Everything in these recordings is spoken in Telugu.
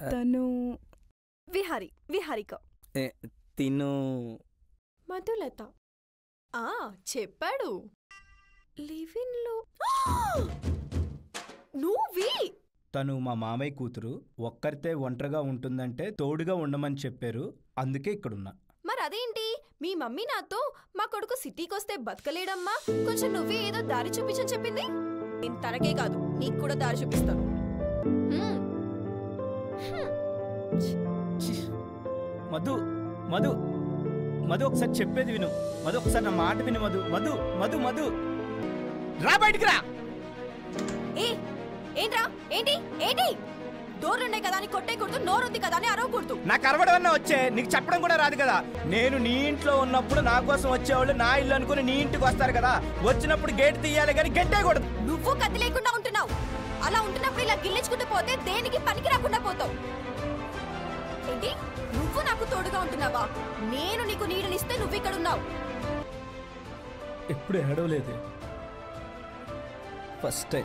తను విహారి విహారిక ఏ, తిను మధులత ఆ చెప్పాడు లివిన్లో నువ్వి తను మా మామయ్య కూతురు ఒక్కరితే ఒంటరిగా ఉంటుందంటే తోడుగా ఉండమని చెప్పారు అందుకే ఇక్కడున్నా మరి అదేంటి మీ మమ్మీ నాతో మా కొడుకు సిటీకి వస్తే బతకలేడమ్మా కొంచెం నువ్వే ఏదో దారి చూపించని చెప్పింది నేను తనకే కాదు నీకు కూడా దారి చూపిస్తాను హ్మ్. మధు మధు మధు ఒకసారి చెప్పేది విను మధు ఒకసారి నా మాట విను మధు మధు మధు మధు రా బయటికి రా ఏ ఏంట్రా ఏంటి ఏంటి డోర్లున్నాయి కదా అని కొట్టేయకూడదు నోరుంది కదా అని అరవకూడదు నాకు అరవడం అన్న వచ్చే నీకు చెప్పడం కూడా రాదు కదా నేను నీ ఇంట్లో ఉన్నప్పుడు నా కోసం వచ్చేవాళ్ళు నా ఇల్లు అనుకుని నీ ఇంటికి వస్తారు కదా వచ్చినప్పుడు గేట్ తీయాలి కానీ గెట్టేయకూడదు నువ్వు కత్తి లేకుండా ఉంటున్నావు అలా ఉంటున్నప్పుడు ఇలా గిల్లించుకుంటూ పోతే దేనికి పనికి రాకుండా పోతావు ఏంటి నువ్వు నాకు తోడుగా ఉంటున్నావా నేను నీకు నీడనిస్తే నువ్వు ఇక్కడ ఉన్నావు ఎప్పుడు ఏడవలేదు ఫస్ట్ టైం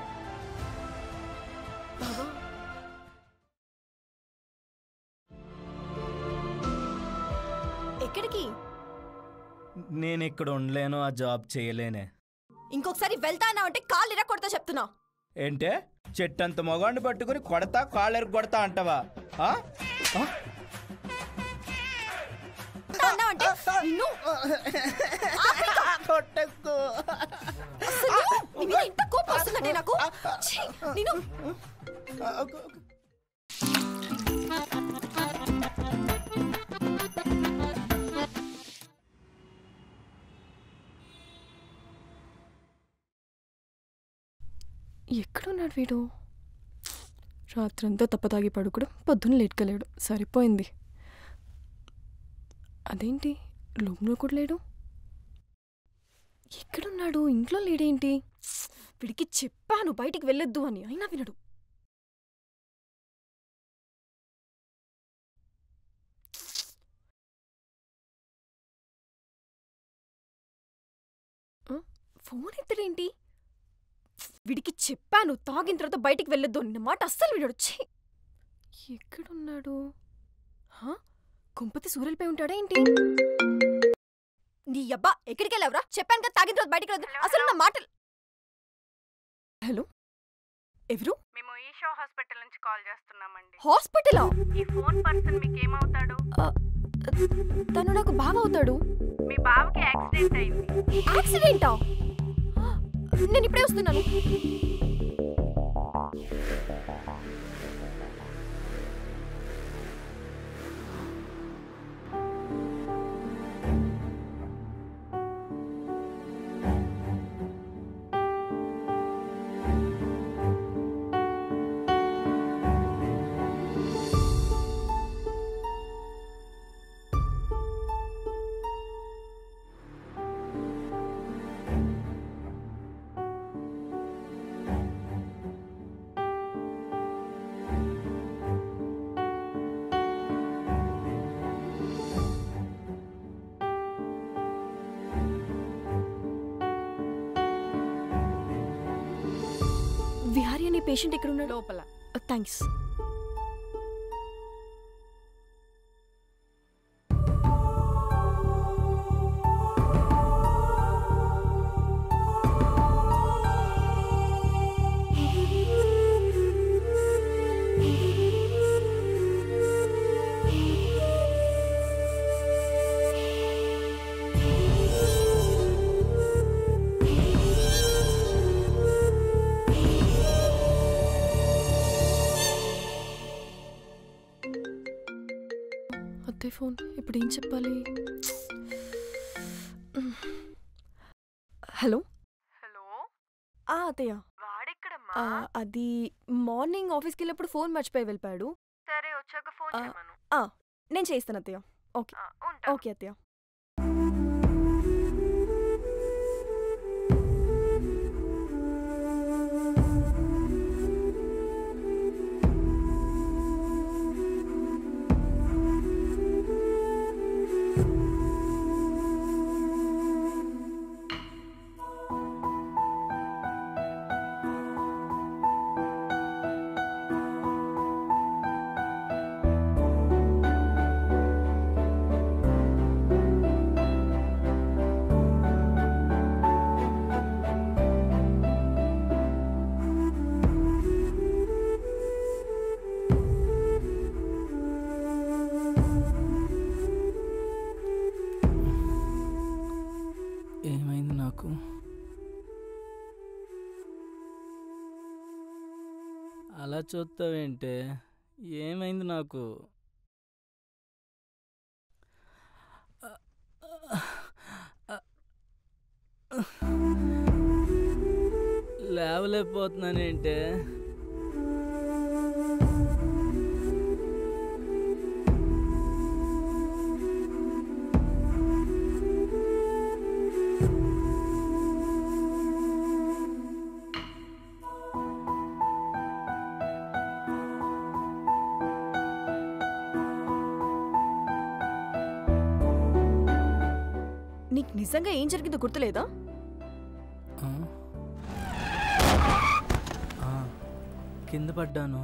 ఎక్కడికి నేను ఇక్కడ ఉండలేను ఆ జాబ్ చేయలేనే ఇంకొకసారి వెళ్తానా అంటే కాళ్ళు ఇరా కొడతా చెప్తున్నా ఏంటే చెట్టంత మొగాడిని పట్టుకుని కొడతా కాళ్ళెరు కొడతా అంటావా ఆ? ఆ? అన్నావు అంటే నిన్ను అసలు నీ మీద ఇంత కోపం వస్తుందంటే నాకు ఛీ, నిన్ను ఎక్కడున్నాడు వీడు రాత్రంతా తప్పతాగి పడుకోవడం పొద్దున్న లేట్కలేడు సరిపోయింది అదేంటి రూమ్లో కూడా లేడు ఎక్కడున్నాడు ఇంట్లో లేడేంటి వీడికి చెప్పాను బయటికి వెళ్ళొద్దు అని అయినా వినడు ఆ, ఫోన్ ఎత్తడేంటి వీడికి చెప్పాను తాగిన తర్వాత బయటికి వెళ్ళొద్దు అన్న మాట అస్సలు వీడు ఛీ! ఎక్కడున్నాడు హా? కుంపతి సూర్యులపై ఉంటాడా ఏంటి నీ అబ్బా ఎక్కడికి వెళ్ళావురా చెప్పాను కదా తాగిన తర్వాత బయటికి వెళ్ళదు అసలు నా మాటలు హలో ఎవరు మేము ఈషో హాస్పిటల్ నుంచి కాల్ చేస్తున్నామండి హాస్పిటలా ఈ ఫోన్ పర్సన్ మీకు ఏమవుతాడు తను నాకు బావ అవుతాడు మీ బావకి యాక్సిడెంట్ అయింది యాక్సిడెంటా నేను ఇప్పుడే వస్తున్నాను విహారి అనే పేషెంట్ ఎక్కడున్నాడు లోపల థ్యాంక్స్ అత్తయ్య ఫోన్ ఇప్పుడు ఏం చెప్పాలి హలో హలో ఆ అత్తయ్య వాడెక్కడమ్మా ఆ, అది మార్నింగ్ ఆఫీస్కి వెళ్ళినప్పుడు ఫోన్ మర్చిపోయి వెళ్ళిపోయాడు సరే వచ్చాక ఫోన్ ఆ, చేయమను ఆ, నేను చేస్తాను అత్తయ్య ఓకే ఆ, ఉంటా ఓకే అత్తయ్య అలా చూస్తావేంటే ఏమైంది నాకు లేవలేకపోతున్నానేంటే నీకు నిజంగా ఏం జరిగిందో గుర్తులేదా ఆ? ఆ, కింద పడ్డాను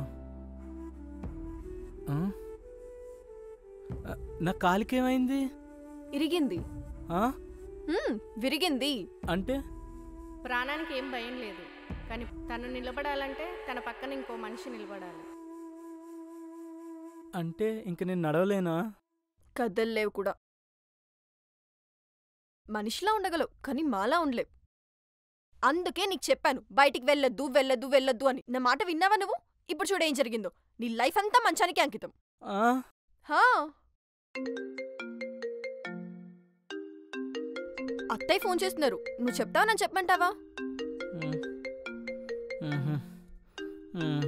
ఆ? ఆ, నా కాలికేమైంది ఇరిగింది ఆ? హ్మ్, విరిగింది అంటే ప్రాణానికి ఏం భయం లేదు కానీ తను నిలబడాలంటే తన పక్కన ఇంకో మనిషి నిలబడాలి అంటే ఇంక నేను నడవలేనా కదల్లేవు కూడా మనిషిలా ఉండగలవు కానీ మాలా ఉండలేవు అందుకే నీకు చెప్పాను బయటికి వెళ్ళొద్దు వెళ్ళొద్దు వెళ్ళొద్దు అని నా మాట విన్నావా నువ్వు ఇప్పుడు చూడు ఏం జరిగిందో నీ లైఫ్ అంతా మంచానికి అంకితం ఆ? హా అత్తయ్య ఫోన్ చేస్తున్నారు నువ్వు చెప్తావా నన్ను చెప్పమంటావా ఉమ్. ఉహు. ఉమ్.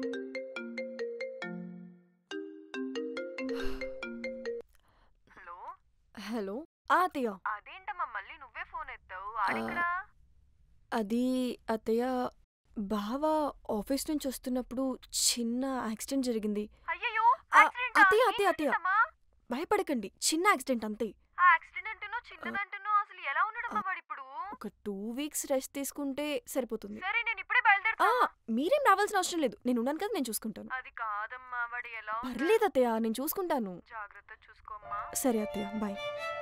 హలో హలో ఆ అత్తయ్య అదేంటమ్మా మళ్ళీ నువ్వే ఫోన్ ఎత్తావు ఆడిక్కడా అది అత్తయ్య బావ ఆఫీస్ నుంచి వస్తున్నప్పుడు చిన్న యాక్సిడెంట్ జరిగింది అయ్యయ్యో ఆ, యాక్సిడెంటా? అత్తయ్య, ఏం అత్తయ్య, అత్తయ్య. జరిగిందమ్మా? భయపడకండి చిన్న యాక్సిడెంట్ అంతే ఆ యాక్సిడెంట్ చిన్నదంటున్నావు అసలు ఎలా ఉన్నాడమ్మా వాడిప్పుడు ఒక టూ వీక్స్ రెస్ట్ తీసుకుంటే సరిపోతుంది సరే నేను ఇప్పుడే ఆ బయలుదేరుతా మీరేం రావాల్సిన అవసరం లేదు నేను ఉన్నాను కదా నేను చూసుకుంటాను అది కాదమ్మా వాడు ఎలా ఉన్నాడు? పర్లేదు అత్తయ్య నేను చూసుకుంటాను జాగ్రత్త చూసుకోమ్మా సరే అత్తయ్య బాయ్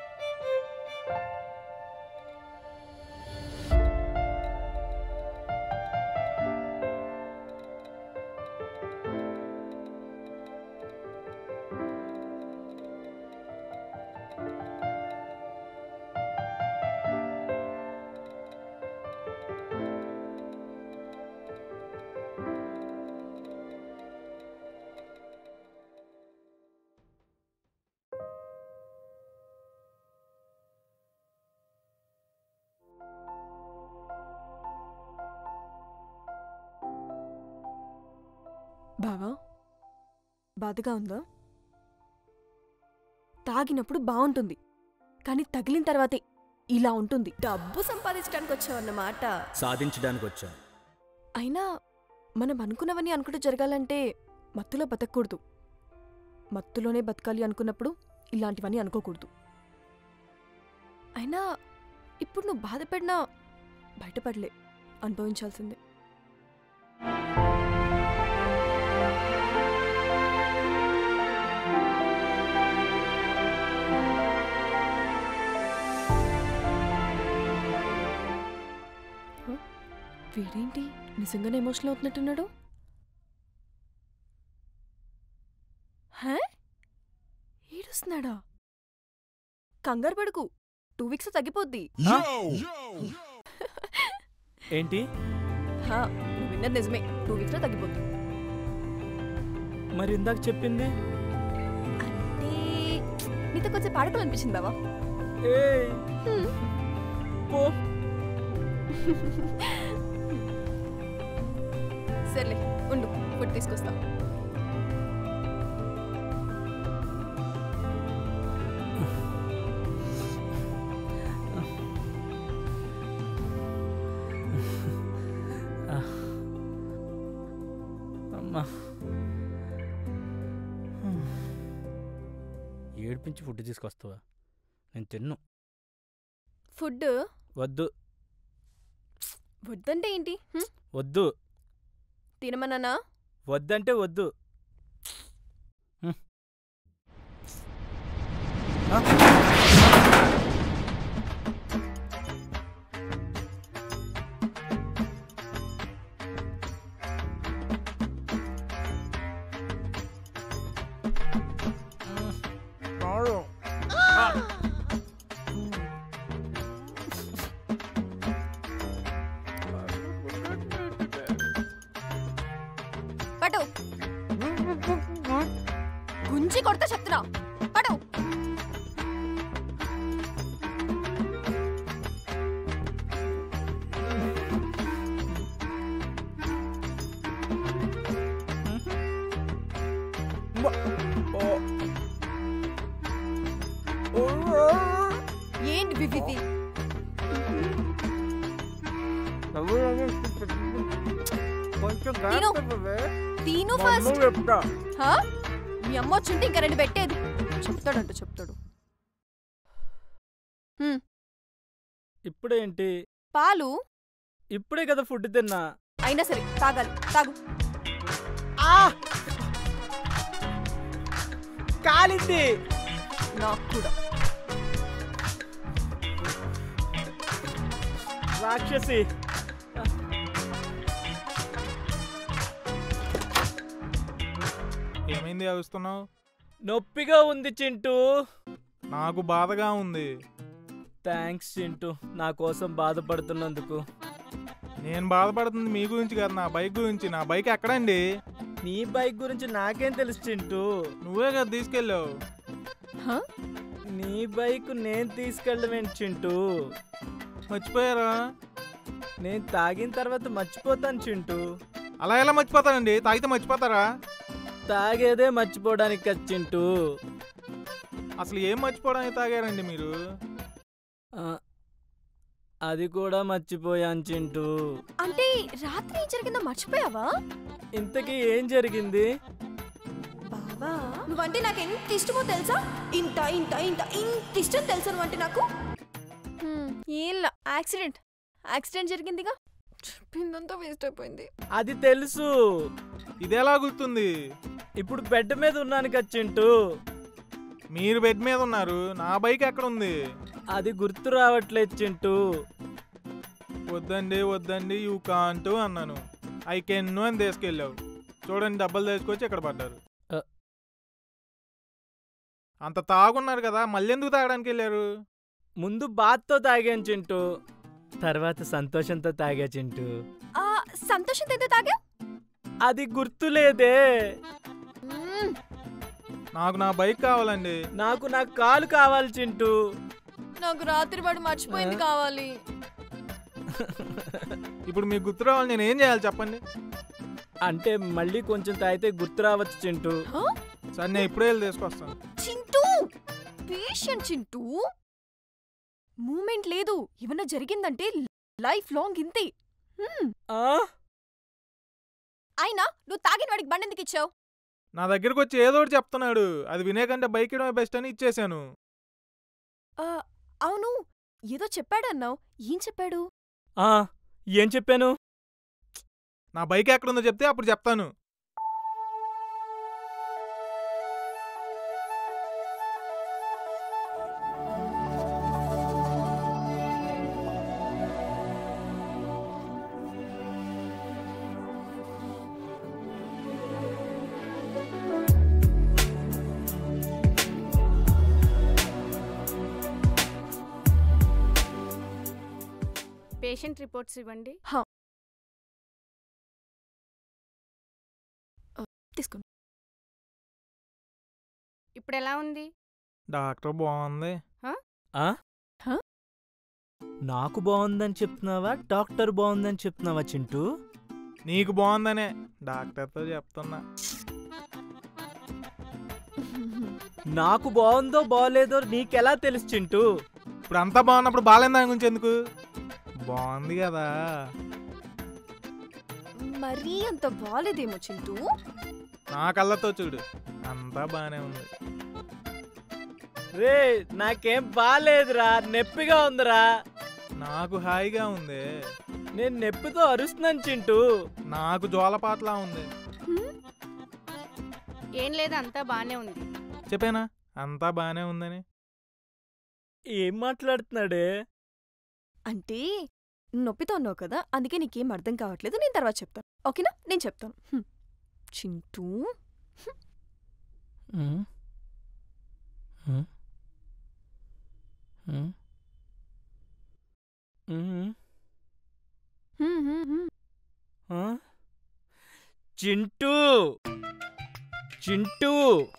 బావా బాధగా ఉందా తాగినప్పుడు బాగుంటుంది కానీ తగిలిన తర్వాతే ఇలా ఉంటుంది డబ్బు సంపాదించడానికి వచ్చావన్నమాట సాధించడానికి వచ్చాం అయినా మనం అనుకున్నవన్నీ అనుకుంటూ జరగాలంటే మత్తులో బతకూడదు మత్తులోనే బతకాలి అనుకున్నప్పుడు ఇలాంటివన్నీ అనుకోకూడదు అయినా ఇప్పుడు నువ్వు బాధపడినా బయటపడలే అనుభవించాల్సిందే హ? వీడేంటి నిజంగానే ఎమోషనల్ అవుతున్నట్టున్నాడు హే ఏడుస్తున్నాడా కంగారు పడుకు టూ వీక్స్ తగ్గిపోద్ది ఆ? ఏంటి హా, నువ్వు విన్నది నిజమే టూ వీక్స్ లో తగ్గిపోద్ది మరి ఇందాక చెప్పింది అంటే నీతో కొంచెం పాడుకోవాలనిపించింది బావా ఏయ్, హ్మ్. పో సర్లే ఉండు ఫుడ్ తీసుకొస్తా అమ్మా ఏడిపించి ఫుడ్ తీసుకొస్తావా నేను తిన్ను ఫుడ్ వద్దు వద్దంటే ఏంటి హ్మ్? వద్దు తినమన్నానా వద్దంటే వద్దు హ్మ్. ఆ? మ్మ్. రాడు. ఆ. పటు గుంజి కొడతా చెప్తున్నా పటు ఏంటి వివివి కొంచెం తిను. కాకపోతే తీను మా అమ్మ ఫస్ట్ చెప్తా హా? మీ అమ్మ వచ్చుంటే ఇంకా రెండు పెట్టేది చెప్తాడంట చెప్తాడు ఇప్పుడేంటి పాలు ఇప్పుడే కదా ఫుడ్ తిన్నా అయినా సరే తాగాలి తాగు కాలింది నాకు కూడా రాక్షసి ఏమైంది అరుస్తున్నావు నొప్పిగా ఉంది చింటూ నాకు బాధగా ఉంది థ్యాంక్స్ చింటూ నా కోసం బాధపడుతున్నందుకు నేను బాధపడుతుంది మీ గురించి కాదు నా బైక్ గురించి నా బైక్ ఎక్కడండి నీ బైక్ గురించి నాకేం తెలుసు చింటూ నువ్వే కదా తీసుకెళ్ళావు హా? నీ బైక్ నేను తీసుకెళ్ళమేంటి చింటూ మర్చిపోయారా నేను తాగిన తర్వాత మర్చిపోతాను చింటూ అలా ఎలా మర్చిపోతారండి తాగితే మర్చిపోతారా తాగేదే మర్చిపోవడానికి కదా చింటూ అసలు ఏం మర్చిపోవడానికి తాగారండి మీరు ఆ, అది కూడా మర్చిపోయాను చింటూ అంటే రాత్రి ఏం జరిగిందో మర్చిపోయావా ఇంతకీ ఏం జరిగింది బావా నువ్వంటే నాకు ఎంత ఇష్టమో తెలుసా ఇంత ఇంత ఇంత ఇంత ఇష్టం తెలుసా నువ్వంటే నాకు ఏం యాక్సిడెంట్ యాక్సిడెంట్ జరిగిందిగా చెప్పిందంతా వేస్ట్ అయిపోయింది అది తెలుసు ఇది ఎలా గుర్తుంది ఇప్పుడు బెడ్ మీద ఉన్నాను కదా చింటూ మీరు బెడ్ మీద ఉన్నారు నా బైక్ ఎక్కడ ఉంది అది గుర్తు రావట్లేదు చింటూ వద్దండి వద్దండి యూ కాంటూ అన్నాను ఐ కెన్ అని తీసుకెళ్ళావు చూడండి డబ్బులు తీసుకొచ్చి ఇక్కడ పడ్డారు ఆ. అంత తాగున్నారు కదా మళ్ళీ ఎందుకు తాగడానికి వెళ్ళారు ముందు బాత్తో తాగాను చింటూ తర్వాత సంతోషంతో తాగా చింటూ ఆ సంతోషం ఎంత తాగా అది గుర్తులేదే నాకు నా బైక్ కావాలండి నాకు నా కాలు కావాలి చింటూ నాకు రాత్రి వాడు మర్చిపోయింది ఆ? కావాలి ఇప్పుడు మీకు గుర్తు రావాలి నేను ఏం చేయాలి చెప్పండి అంటే మళ్ళీ కొంచెం తాగితే గుర్తు రావచ్చు చింటూ హ? సరే నేను ఇప్పుడే వెళ్ళి తీసుకొస్తాను చింటూ పేషెంట్ చింటూ మూమెంట్ లేదు ఏమన్నా జరిగిందంటే లైఫ్ లాంగ్ ఇంతే హ్మ్. ఆ? అయినా నువ్వు తాగిన వాడికి బండి ఎందుకు ఇచ్చావు నా దగ్గరకు వచ్చి ఏదో ఒకటి చెప్తున్నాడు అది వినే కంటే బైక్ ఇవ్వడమే బెస్ట్ అని ఇచ్చేసాను అవును ఏదో చెప్పాడన్నావు ఏం చెప్పాడు ఆ, ఏం చెప్పాను నా బైక్ ఎక్కడుందో చెప్తే అప్పుడు చెప్తాను పేషెంట్ రిపోర్ట్స్ ఇవ్వండి తీసుకో ఇప్పుడు ఎలా ఉంది డాక్టర్ బాగుంది ఆ? హ? నాకు బాగుందని చెప్తున్నావా డాక్టర్ బాగుందని చెప్తున్నావా చింటూ నీకు బాగుందనే డాక్టర్తో చెప్తున్నా నాకు బాగుందో బాగలేదో నీకెలా తెలుసు చింటూ ఇప్పుడు అంతా బాగున్నప్పుడు బాగాలేదు దాని గురించి ఎందుకు బాగుంది కదా మరీ అంత బాలేదేమో చింటూ నా కళ్ళతో చూడు అంతా బాగానే ఉంది రే నాకేం బాలేదురా నొప్పిగా ఉందిరా నాకు హాయిగా ఉంది నేను నొప్పితో అరుస్తున్నాను చింటూ నాకు జోలపాట్లా ఉంది ఏం లేదు అంతా బానే ఉంది చెప్పానా అంతా బాగానే ఉందని ఏం మాట్లాడుతున్నాడే అంటే నువ్వు నొప్పితో ఉన్నావు కదా అందుకే నీకేం అర్థం కావట్లేదు నేను తర్వాత చెప్తాను ఓకేనా నేను చెప్తాను హ్మ్. చింటూ ఉమ్. ఉమ్. ఉమ్. ఉమ్. హ్మ్, హ్మ్, హ్మ్. ఆ? చింటూ చింటూ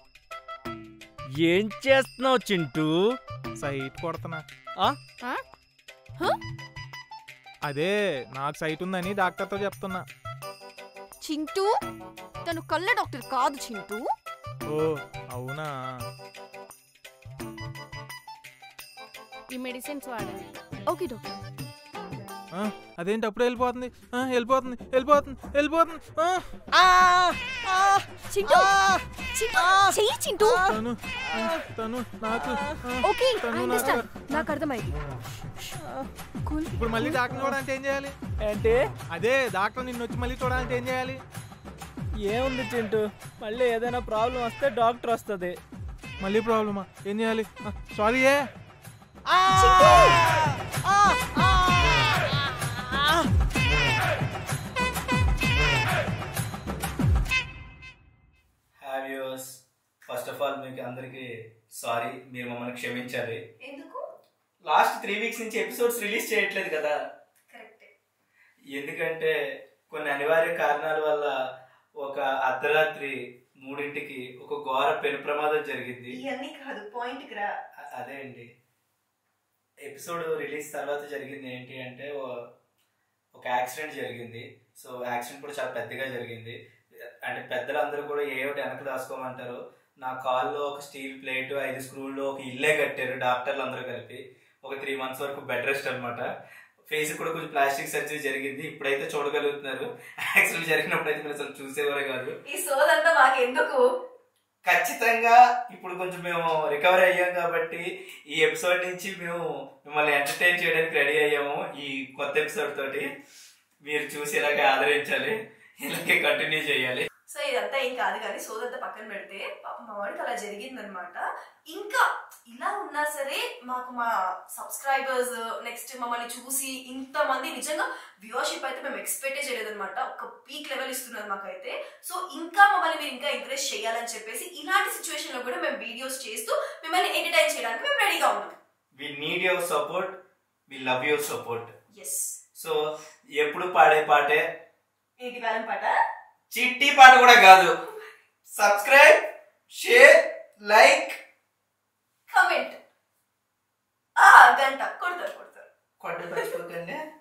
ఏం చేస్తున్నావు చింటూ సైట్ కొడుతున్నా ఆ? ఆ? అదే నాకు సైట్ ఉందని డాక్టర్తో చెప్తున్నా చింటూ తను కళ్ళ డాక్టర్ కాదు చింటూ ఓ అవునా ఈ మెడిసిన్స్ వాడండి ఓకే డాక్టర్ ఆ, అదేంటి అప్పుడు వెళ్ళిపోతుంది ఆ, వెళ్ళిపోతుంది వెళ్ళిపోతుంది వెళ్ళిపోతుంది ఆ, చింటూ చింటూ చెయ్యి చింటూ తను ఆ, తను నాకు ఆ, ఓకే తను ఐ నాకు అండర్స్టాండ్ నాకు అర్థమైంది కూల్ ఇప్పుడు మళ్ళీ డాక్టర్ చూడాలంటే ఏం చేయాలి ఏంటి అదే డాక్టర్ నిన్ను వచ్చి మళ్ళీ చూడాలంటే ఏం చేయాలి ఏముంది చింటూ మళ్ళీ ఏదైనా ప్రాబ్లం వస్తే డాక్టర్ వస్తుంది మళ్ళీ ప్రాబ్లమా ఏం చేయాలి సారీ ఏ హ్యావ్యూస్ ఫస్ట్ ఆఫ్ ఆల్ మీకు అందరికి సారీ మీరు మమ్మల్ని క్షమించాలి ఎందుకు లాస్ట్ త్రీ వీక్స్ నుంచి ఎపిసోడ్స్ రిలీజ్ చేయట్లేదు కదా కరెక్టే ఎందుకంటే కొన్ని అనివార్య కారణాల వల్ల ఒక అర్ధరాత్రి మూడింటికి ఒక ఘోర పెను ప్రమాదం జరిగింది ఇవన్నీ కాదు పాయింట్కి రా అ- అదే అండి ఎపిసోడ్ రిలీజ్ తర్వాత జరిగింది ఏంటి అంటే ఓ- ఒక యాక్సిడెంట్ జరిగింది సో యాక్సిడెంట్ కూడా చాలా పెద్దగా జరిగింది అంటే పెద్దలందరూ కూడా ఏ ఒకటి వెనక దాచుకోమంటారు నా కాల్లో ఒక స్టీల్ ప్లేట్ ఐదు స్క్రూల్లో ఒక ఇల్లే కట్టారు డాక్టర్లు అందరూ కలిపి ఒక త్రీ మంత్స్ వరకు బెడ్ రెస్ట్ అనమాట ఫేస్ కూడా కొంచెం ప్లాస్టిక్ సర్జరీ జరిగింది ఇప్పుడైతే చూడగలుగుతున్నారు యాక్సిడెంట్ జరిగినప్పుడు అయితే మీరు అసలు చూసేవారే కాదు ఈ సోదంతా మాకెందుకు ఖచ్చితంగా ఇప్పుడు కొంచెం మేము రికవర్ అయ్యాం కాబట్టి ఈ ఎపిసోడ్ నుంచి మేము మిమ్మల్ని ఎంటర్టైన్ చేయడానికి రెడీ అయ్యాము ఈ కొత్త ఎపిసోడ్ తోటి మీరు చూసి ఇలాగే ఆదరించాలి ఇలాగే కంటిన్యూ చేయాలి సో ఇదంతా ఏం కాదు కానీ సోదంతా పక్కన పెడితే పాపం మా వాడికి అలా జరిగిందనమాట ఇంకా ఇలా ఉన్నా సరే మాకు మా సబ్స్క్రైబర్స్ నెక్స్ట్ మమ్మల్ని చూసి ఇంతమంది నిజంగా వ్యూవర్షిప్ అయితే మేము ఎక్స్పెక్టే చేయలేదన్నమాట ఒక పీక్ లెవెల్ ఇస్తున్నారు మాకైతే సో ఇంకా మమ్మల్ని మీరు ఇంకా ఎంకరేజ్ చేయాలని చెప్పేసి ఇలాంటి సిచ్యువేషన్ లో కూడా మేము వీడియోస్ చేస్తూ మిమ్మల్ని ఎంటర్టైన్ చేయడానికి మేము రెడీగా ఉన్నాం we need your support we love your support yes so ఎప్పుడు పాడే పాటే ఏంటి వేలం పాట చిట్టి పాట కూడా కాదు సబ్స్క్రైబ్ షేర్ లైక్ కమెంట్ ఆ గంట కొడతారు కొడతారు కొట్టు మర్చిపోకండి